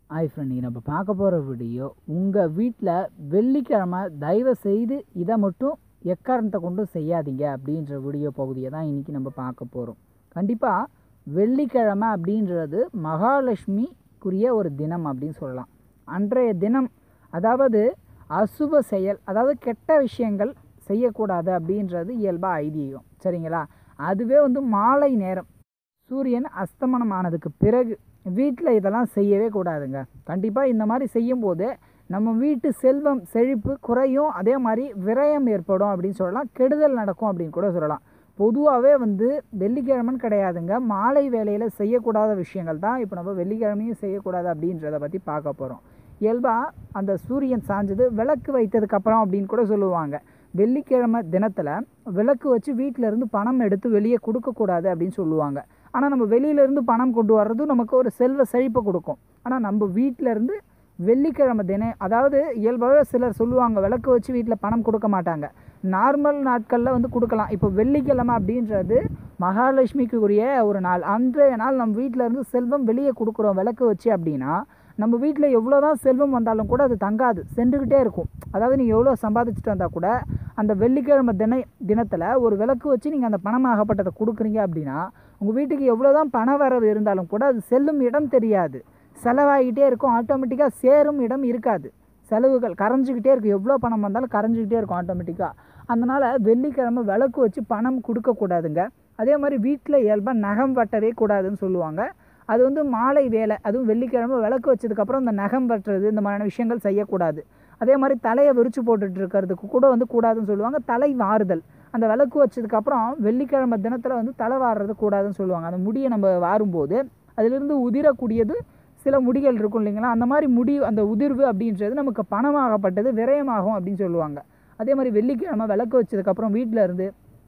hi friend இன்றைக்கி நம்ம பார்க்க போகிற வீடியோ உங்கள் வீட்டில் வெள்ளிக்கிழமை தயவு செய்து இதை மட்டும் எக்காரணத்தை கொண்டும் செய்யாதீங்க அப்படின்ற வீடியோ பகுதியை தான் இன்றைக்கி நம்ம பார்க்க போகிறோம் கண்டிப்பாக வெள்ளிக்கிழமை அப்படின்றது மகாலட்சுமிக்குரிய ஒரு தினம் அப்படின்னு சொல்லலாம் அன்றைய தினம் அதாவது அசுப செயல் அதாவது கெட்ட விஷயங்கள் செய்யக்கூடாது அப்படின்றது இயல்பாக ஐதீகம் சரிங்களா அதுவே வந்து மாலை நேரம் சூரியன் அஸ்தமனம் ஆனதுக்கு பிறகு வீட்டில் இதெல்லாம் செய்யவே கூடாதுங்க கண்டிப்பாக இந்த மாதிரி செய்யும்போது நம்ம வீட்டு செல்வம் செழிப்பு குறையும் அதே மாதிரி விரயம் ஏற்படும் அப்படின்னு சொல்லலாம் கெடுதல் நடக்கும் அப்படின்னு கூட சொல்லலாம் பொதுவாகவே வந்து வெள்ளிக்கிழமைன்னு கிடையாதுங்க மாலை வேலையில் செய்யக்கூடாத விஷயங்கள் தான் இப்போ நம்ம வெள்ளிக்கிழமையும் செய்யக்கூடாது அப்படின்றத பற்றி பார்க்க போகிறோம் இயல்பாக அந்த சூரியன் சாஞ்சது விளக்கு வைத்ததுக்கப்புறம் அப்படின்னு கூட சொல்லுவாங்க வெள்ளிக்கிழமை தினத்தில் விளக்கு வச்சு வீட்டில் இருந்து பணம் எடுத்து வெளியே கொடுக்கக்கூடாது அப்படின்னு சொல்லுவாங்க ஆனால் நம்ம வெளியிலேருந்து பணம் கொண்டு வர்றதும் நமக்கு ஒரு செல்வ செழிப்பை கொடுக்கும் ஆனால் நம்ம வீட்டில் இருந்து வெள்ளிக்கிழமை தினம் அதாவது இயல்பாகவே சிலர் சொல்லுவாங்க விளக்கு வச்சு வீட்டில் பணம் கொடுக்க மாட்டாங்க நார்மல் நாட்களில் வந்து கொடுக்கலாம் இப்போ வெள்ளிக்கிழமை அப்படின்றது மகாலட்சுமிக்கு உரிய ஒரு நாள் அன்றைய நாள் நம்ம வீட்டில் இருந்து செல்வம் வெளியே கொடுக்குறோம் விளக்கு வச்சு அப்படின்னா நம்ம வீட்டில் எவ்வளோ தான் செல்வம் வந்தாலும் கூட அது தங்காது சென்றுக்கிட்டே இருக்கும் அதாவது நீங்கள் எவ்வளோ சம்பாதிச்சுட்டு வந்தால் கூட அந்த வெள்ளிக்கிழமை தின தினத்தில் ஒரு விளக்கு வச்சு நீங்கள் அந்த பணமாகப்பட்டதை கொடுக்குறீங்க அப்படின்னா உங்கள் வீட்டுக்கு எவ்வளோ தான் பண வரவு இருந்தாலும் கூட அது செல்லும் இடம் தெரியாது செலவாகிட்டே இருக்கும் ஆட்டோமேட்டிக்காக சேரும் இடம் இருக்காது செலவுகள் கரைஞ்சிக்கிட்டே இருக்கும் எவ்வளோ பணம் வந்தாலும் கரைஞ்சிக்கிட்டே இருக்கும் ஆட்டோமேட்டிக்காக அதனால் வெள்ளிக்கிழமை விளக்கு வச்சு பணம் கொடுக்கக்கூடாதுங்க அதே மாதிரி வீட்டில் இயல்பாக நகம் வெட்டவே கூடாதுன்னு சொல்லுவாங்க அது வந்து மாலை வேலை அதுவும் வெள்ளிக்கிழமை விளக்கு வச்சதுக்கப்புறம் இந்த நகம் வெட்டுறது இந்த மாதிரியான விஷயங்கள் செய்யக்கூடாது அதே மாதிரி தலையை விரிச்சு போட்டுட்டு இருக்கிறதுக்கு கூட வந்து கூடாதுன்னு சொல்லுவாங்க தலை வாறுதல் அந்த விளக்கு வச்சதுக்கப்புறம் வெள்ளிக்கிழமை தினத்தில் வந்து தலை வாடுறது கூடாதுன்னு சொல்லுவாங்க அந்த முடியை நம்ம வாரும்போது அதிலிருந்து உதிரக்கூடியது சில முடிகள் இருக்கும் இல்லைங்களா அந்த மாதிரி முடி அந்த உதிர்வு அப்படின்றது நமக்கு பணமாகப்பட்டது விரயமாகும் அப்படின்னு சொல்லுவாங்க அதே மாதிரி வெள்ளிக்கிழமை விளக்கு வச்சதுக்கப்புறம் வீட்டில் இருந்து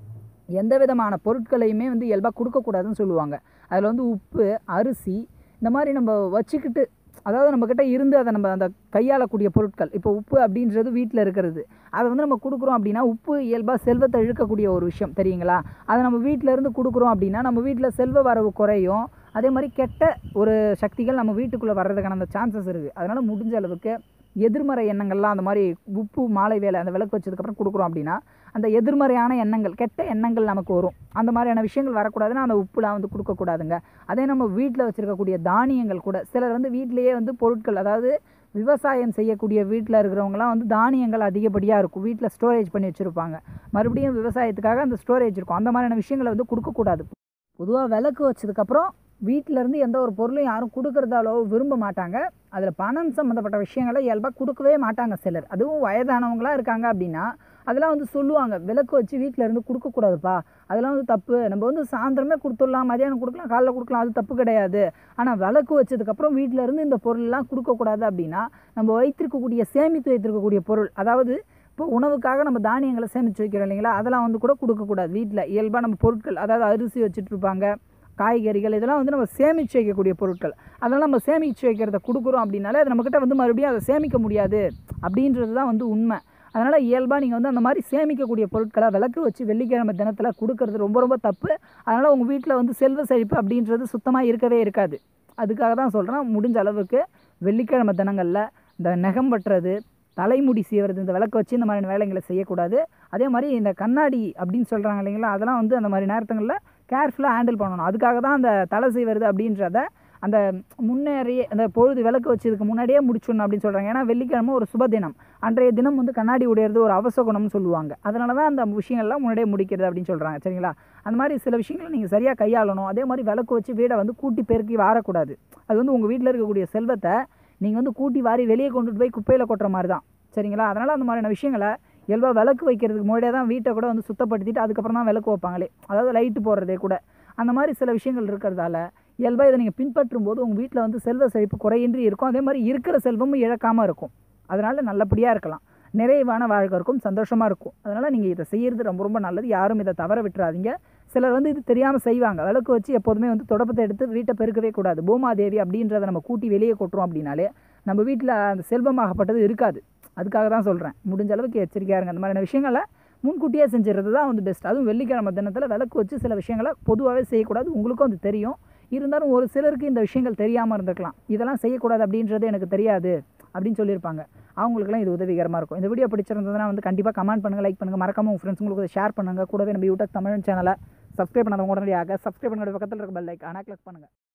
எந்த விதமான பொருட்களையுமே வந்து இயல்பாக கொடுக்கக்கூடாதுன்னு சொல்லுவாங்க அதில் வந்து உப்பு அரிசி இந்த மாதிரி நம்ம வச்சுக்கிட்டு அதாவது நம்மக்கிட்ட இருந்து அதை நம்ம அந்த கையாளக்கூடிய பொருட்கள் இப்போ உப்பு அப்படின்றது வீட்டில் இருக்கிறது அதை வந்து நம்ம கொடுக்குறோம் அப்படின்னா உப்பு இயல்பாக செல்வத்தை இழுக்கக்கூடிய ஒரு விஷயம் தெரியுங்களா அதை நம்ம வீட்டில் இருந்து கொடுக்குறோம் அப்படின்னா நம்ம வீட்டில் செல்வ வரவு குறையும் அதே மாதிரி கெட்ட ஒரு சக்திகள் நம்ம வீட்டுக்குள்ளே வர்றதுக்கான அந்த சான்சஸ் இருக்குது அதனால் முடிஞ்ச அளவுக்கு எதிர்மறை எண்ணங்கள்லாம் அந்த மாதிரி உப்பு மாலை வேலை அந்த விளக்கு வச்சதுக்கப்புறம் கொடுக்குறோம் அப்படின்னா அந்த எதிர்மறையான எண்ணங்கள் கெட்ட எண்ணங்கள் நமக்கு வரும் அந்த மாதிரியான விஷயங்கள் வரக்கூடாதுன்னா அந்த உப்புலாம் வந்து கொடுக்கக்கூடாதுங்க அதே நம்ம வீட்டில் வச்சுருக்கக்கூடிய தானியங்கள் கூட சிலர் வந்து வீட்டிலேயே வந்து பொருட்கள் அதாவது விவசாயம் செய்யக்கூடிய வீட்டில் இருக்கிறவங்கலாம் வந்து தானியங்கள் அதிகப்படியாக இருக்கும் வீட்டில் ஸ்டோரேஜ் பண்ணி வச்சுருப்பாங்க மறுபடியும் விவசாயத்துக்காக அந்த ஸ்டோரேஜ் இருக்கும் அந்த மாதிரியான விஷயங்களை வந்து கொடுக்கக்கூடாது பொதுவாக விளக்கு வச்சதுக்கப்புறம் வீட்டிலேருந்து எந்த ஒரு பொருளும் யாரும் கொடுக்குறதாலோ விரும்ப மாட்டாங்க அதில் பணம் சம்மந்தப்பட்ட விஷயங்களை இயல்பாக கொடுக்கவே மாட்டாங்க சிலர் அதுவும் வயதானவங்களாம் இருக்காங்க அப்படின்னா அதெல்லாம் வந்து சொல்லுவாங்க விளக்கு வச்சு வீட்டில் இருந்து கொடுக்கக்கூடாதுப்பா அதெல்லாம் வந்து தப்பு நம்ம வந்து சாயந்தரமே கொடுத்துடலாம் மதியானம் கொடுக்கலாம் காலைல கொடுக்கலாம் அது தப்பு கிடையாது ஆனால் விளக்கு வச்சதுக்கப்புறம் வீட்டில் இருந்து இந்த பொருள்லாம் கொடுக்கக்கூடாது அப்படின்னா நம்ம வைத்திருக்கக்கூடிய சேமித்து வைத்திருக்கக்கூடிய பொருள் அதாவது இப்போ உணவுக்காக நம்ம தானியங்களை சேமித்து வைக்கிறோம் இல்லைங்களா அதெல்லாம் வந்து கூட கொடுக்கக்கூடாது வீட்டில் இயல்பாக நம்ம பொருட்கள் அதாவது அரிசி வச்சுட்டு இருப்பாங்க காய்கறிகள் இதெல்லாம் வந்து நம்ம சேமித்து வைக்கக்கூடிய பொருட்கள் அதெல்லாம் நம்ம சேமித்து வைக்கிறத கொடுக்குறோம் அப்படின்னாலே அது நம்மக்கிட்ட வந்து மறுபடியும் அதை சேமிக்க முடியாது அப்படின்றது தான் வந்து உண்மை அதனால் இயல்பாக நீங்கள் வந்து அந்த மாதிரி சேமிக்கக்கூடிய பொருட்களை விளக்கு வச்சு வெள்ளிக்கிழமை தினத்தில் கொடுக்கறது ரொம்ப ரொம்ப தப்பு அதனால் உங்கள் வீட்டில் வந்து செல்வ செழிப்பு அப்படின்றது சுத்தமாக இருக்கவே இருக்காது அதுக்காக தான் சொல்கிறேன் முடிஞ்ச அளவுக்கு வெள்ளிக்கிழமை தினங்களில் இந்த நகம் வெட்டுறது தலைமுடி சீவுறது இந்த விளக்கு வச்சு இந்த மாதிரி வேலைகளை செய்யக்கூடாது அதே மாதிரி இந்த கண்ணாடி அப்படின்னு சொல்கிறாங்க இல்லைங்களா அதெல்லாம் வந்து அந்த மாதிரி நேரத்துங்களில் கேர்ஃபுல்லாக ஹேண்டில் பண்ணணும் அதுக்காக தான் அந்த தலை செய்வது அப்படின்றத அந்த முன்னேறிய அந்த பொழுது விளக்கு வச்சதுக்கு முன்னாடியே முடிச்சிடணும் அப்படின்னு சொல்கிறாங்க ஏன்னா வெள்ளிக்கிழமை ஒரு சுப தினம் அன்றைய தினம் வந்து கண்ணாடி உடையிறது ஒரு அவசகுணம்னு சொல்லுவாங்க அதனால தான் அந்த விஷயங்கள்லாம் முன்னாடியே முடிக்கிறது அப்படின்னு சொல்கிறாங்க சரிங்களா அந்த மாதிரி சில விஷயங்களை நீங்கள் சரியாக கையாளணும் அதே மாதிரி விளக்கு வச்சு வீடை வந்து கூட்டி பெருக்கி வாரக்கூடாது அது வந்து உங்கள் வீட்டில் இருக்கக்கூடிய செல்வத்தை நீங்கள் வந்து கூட்டி வாரி வெளியே கொண்டுட்டு போய் குப்பையில் கொட்டுற மாதிரி தான் சரிங்களா அதனால் அந்த மாதிரியான விஷயங்களை இயல்பாக விளக்கு வைக்கிறதுக்கு முன்னாடியே தான் வீட்டை கூட வந்து சுத்தப்படுத்திட்டு அதுக்கப்புறம் தான் விளக்கு வைப்பாங்களே அதாவது லைட்டு போடுறதே கூட அந்த மாதிரி சில விஷயங்கள் இருக்கிறதால இயல்பாக இதை நீங்கள் பின்பற்றும் போது உங்கள் வீட்டில் வந்து செல்வ செழிப்பு குறையின்றி இருக்கும் அதே மாதிரி இருக்கிற செல்வமும் இழக்காமல் இருக்கும் அதனால் நல்லபடியாக இருக்கலாம் நிறைவான வாழ்க்கை இருக்கும் சந்தோஷமாக இருக்கும் அதனால் நீங்கள் இதை செய்கிறது ரொம்ப ரொம்ப நல்லது யாரும் இதை தவற விட்டுறாதீங்க சிலர் வந்து இது தெரியாமல் செய்வாங்க விளக்கு வச்சு எப்போதுமே வந்து தொடப்பத்தை எடுத்து வீட்டை பெருக்கவே கூடாது பூமாதேவி அப்படின்றத நம்ம கூட்டி வெளியே கொட்டுறோம் அப்படின்னாலே நம்ம வீட்டில் அந்த செல்வமாகப்பட்டது இருக்காது அதுக்காக தான் சொல்கிறேன் முடிஞ்ச அளவுக்கு எச்சரிக்கையாக இருங்க அந்த மாதிரியான விஷயங்களை முன்கூட்டியே செஞ்சுறது தான் வந்து பெஸ்ட் அதுவும் வெள்ளிக்கிழமை தினத்தில் விளக்கு வச்சு சில விஷயங்களை பொதுவாகவே செய்யக்கூடாது உங்களுக்கும் அது தெரியும் இருந்தாலும் ஒரு சிலருக்கு இந்த விஷயங்கள் தெரியாமல் இருந்திருக்கலாம் இதெல்லாம் செய்யக்கூடாது அப்படின்றது எனக்கு தெரியாது அப்படின்னு சொல்லியிருப்பாங்க அவங்களுக்குலாம் இது உதவிகரமாக இருக்கும் இந்த வீடியோ பிடிச்சிருந்ததுன்னா வந்து கண்டிப்பாக கமெண்ட் பண்ணுங்கள் லைக் பண்ணுங்கள் மறக்காம உங்கள் ஃப்ரெண்ட்ஸுங்களுக்கு ஷேர் பண்ணுங்கள் கூடவே நம்ம யூடியூப் தமிழ் சேனலை சப்ஸ்கிரைப் பண்ணாதவங்க உடனடியாக சப்ஸ்கிரைப் பண்ணுற பக்கத்தில் இருக்க பெல் லைக் ஆனால் கிளிக் பண்ணுங்கள்